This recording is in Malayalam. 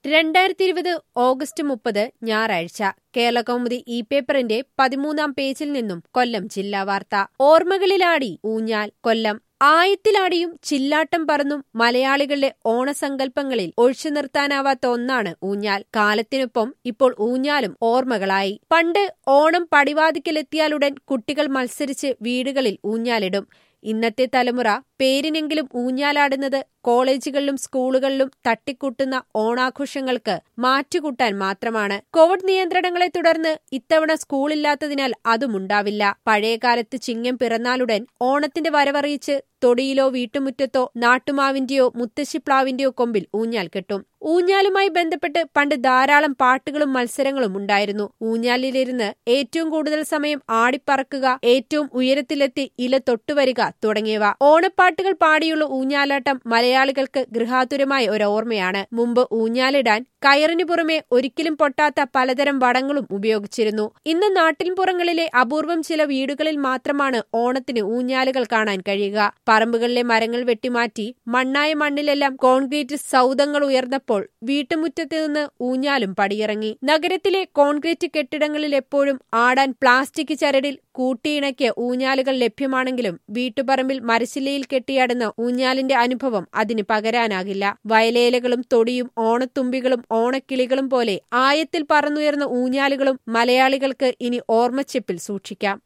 രണ്ടായിരത്തി ഇരുപത് ഓഗസ്റ്റ് മുപ്പത് ഞായറാഴ്ച കേരളകൗമുദി ഇ പേപ്പറിന്റെ പതിമൂന്നാം പേജിൽ നിന്നും കൊല്ലം ജില്ലാ വാർത്ത ഓർമ്മകളിലാടി ഊഞ്ഞാൽ കൊല്ലം ആയത്തിലാടിയും ചില്ലാട്ടം പറന്നും മലയാളികളുടെ ഓണസങ്കല്പങ്ങളിൽ ഒഴിച്ചു നിർത്താനാവാത്ത ഒന്നാണ് ഊഞ്ഞാൽ കാലത്തിനൊപ്പം ഇപ്പോൾ ഊഞ്ഞാലും ഓർമ്മകളായി പണ്ട് ഓണം പടിവാതിക്കലെത്തിയാലുടൻ കുട്ടികൾ മത്സരിച്ച് വീടുകളിൽ ഊഞ്ഞാലിടും ഇന്നത്തെ തലമുറ പേരിനെങ്കിലും ഊഞ്ഞാലാടുന്നത് കോളേജുകളിലും സ്കൂളുകളിലും തട്ടിക്കൂട്ടുന്ന ഓണാഘോഷങ്ങൾക്ക് മാറ്റുകൂട്ടാൻ മാത്രമാണ് കോവിഡ് നിയന്ത്രണങ്ങളെ തുടർന്ന് ഇത്തവണ സ്കൂളില്ലാത്തതിനാൽ അതുമുണ്ടാവില്ല പഴയകാലത്ത് ചിങ്ങം പിറന്നാലുടൻ ഓണത്തിന്റെ വരവറിയിച്ച് തൊടിയിലോ വീട്ടുമുറ്റത്തോ നാട്ടുമാവിന്റെയോ മുത്തശ്ശിപ്ലാവിന്റെയോ കൊമ്പിൽ ഊഞ്ഞാൽ കെട്ടും ഊഞ്ഞാലുമായി ബന്ധപ്പെട്ട് പണ്ട് ധാരാളം പാട്ടുകളും മത്സരങ്ങളും ഉണ്ടായിരുന്നു ഊഞ്ഞാലിലിരുന്ന് ഏറ്റവും കൂടുതൽ സമയം ആടിപ്പറക്കുക ഏറ്റവും ഉയരത്തിലെത്തി ഇല തൊട്ടുവരിക തുടങ്ങിയവ ഓണപ്പാട്ടുകൾ പാടിയുള്ള ഊഞ്ഞാലാട്ടം മലയാളികൾക്ക് ഗൃഹാതുരമായ ഒരു ഓർമ്മയാണ് മുമ്പ് ഊഞ്ഞാലിടാൻ കയറിനു പുറമെ ഒരിക്കലും പൊട്ടാത്ത പലതരം വടങ്ങളും ഉപയോഗിച്ചിരുന്നു ഇന്ന് നാട്ടിൻപുറങ്ങളിലെ അപൂർവം ചില വീടുകളിൽ മാത്രമാണ് ഓണത്തിന് ഊഞ്ഞാലുകൾ കാണാൻ കഴിയുക പറമ്പുകളിലെ മരങ്ങൾ വെട്ടിമാറ്റി മണ്ണായ മണ്ണിലെല്ലാം കോൺക്രീറ്റ് സൗധങ്ങൾ ഉയർന്നപ്പോൾ വീട്ടുമുറ്റത്ത് നിന്ന് ഊഞ്ഞാലും പടിയിറങ്ങി നഗരത്തിലെ കോൺക്രീറ്റ് കെട്ടിടങ്ങളിൽ എപ്പോഴും ആടാൻ പ്ലാസ്റ്റിക് ചരടിൽ കൂട്ടിയിണക്കിയ ഊഞ്ഞാലുകൾ ലഭ്യമാണെങ്കിലും വീട്ടുപറമ്പിൽ മരശില്ലയിൽ കെട്ടിയാടുന്ന ഊഞ്ഞാലിന്റെ അനുഭവം അതിന് പകരാനാകില്ല വയലേലകളും തൊടിയും ഓണത്തുമ്പികളും ഓണക്കിളികളും പോലെ ആയത്തിൽ പറന്നുയർന്ന ഊഞ്ഞാലുകളും മലയാളികൾക്ക് ഇനി ഓർമ്മച്ചെപ്പിൽ സൂക്ഷിക്കാം